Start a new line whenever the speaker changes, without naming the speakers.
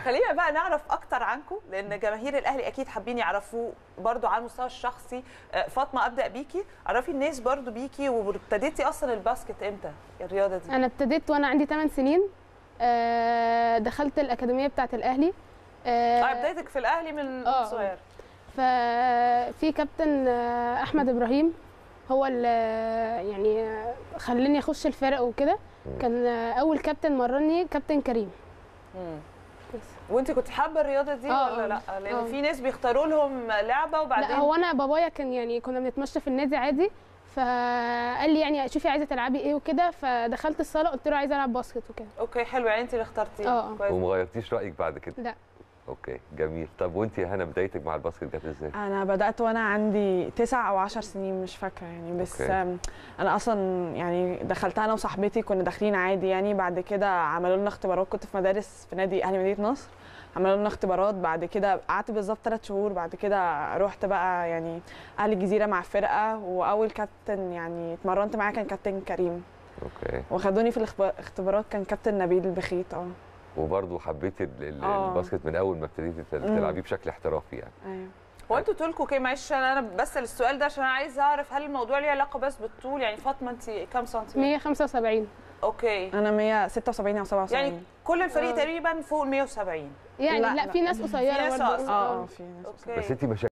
خلينا بقى نعرف اكتر عنكم لان جماهير الاهلي اكيد حابين يعرفوه برضو على المستوى الشخصي آه، فاطمه ابدا بيكي عرفي الناس برضو بيكي وابتديتي اصلا الباسكت امتى الرياضه دي
انا ابتديت وانا عندي 8 سنين آه، دخلت الاكاديميه بتاعه الاهلي آه،
اه بدايتك في الاهلي من
آه.
صغير
ففي كابتن آه، احمد ابراهيم هو اللي يعني آه، خلاني اخش الفرق وكده كان آه، اول كابتن مرني كابتن كريم
مم.
بس.
وانت كنت حابه الرياضه دي
آه،
ولا
آه.
لا لان
آه.
في ناس بيختاروا لهم لعبه وبعدين
لا هو انا بابايا كان يعني كنا بنتمشى في النادي عادي فقال لي يعني شوفي عايزه تلعبي ايه وكده فدخلت الصاله قلت له عايزه العب باسكت وكده
اوكي حلو يعني انت اللي اخترتيه
آه.
كويس
وما غيرتيش رايك بعد كده
لا
اوكي جميل طب وانت يا هنا بدايتك مع الباسكت جت ازاي
انا بدات وانا عندي تسع او عشر سنين مش فاكره يعني بس
أوكي.
آم، انا اصلا يعني دخلتها انا وصاحبتي كنا داخلين عادي يعني بعد كده عملوا لنا اختبارات كنت في مدارس في نادي اهلي مدينه نصر عملوا لنا اختبارات بعد كده قعدت بالظبط ثلاث شهور بعد كده رحت بقى يعني اهل الجزيره مع الفرقه واول كابتن يعني اتمرنت معاه كان كابتن كريم
اوكي
وخدوني في الاختبا- الاختبارات كان كابتن نبيل البخيت اه
وبرضه حبيتي ال- ال-
آه.
الباسكت من اول ما ابتديتي تل-
مم.
تلعبيه بشكل احترافي يعني
ايوه
هو انتوا طولكم كام معلش انا أنا بسال السؤال ده عشان انا عايزه اعرف هل الموضوع ليه علاقه بس بالطول يعني فاطمه انت كام سنتيمتر
175
اوكي
انا 176 او 77
يعني كل الفريق
آه.
تقريبا فوق ال 170
يعني
لا،
لا,
لا.
في ناس قصيره
في ناس
برضه
أقصر.
اه اه في ناس
اوكي
بس انت ما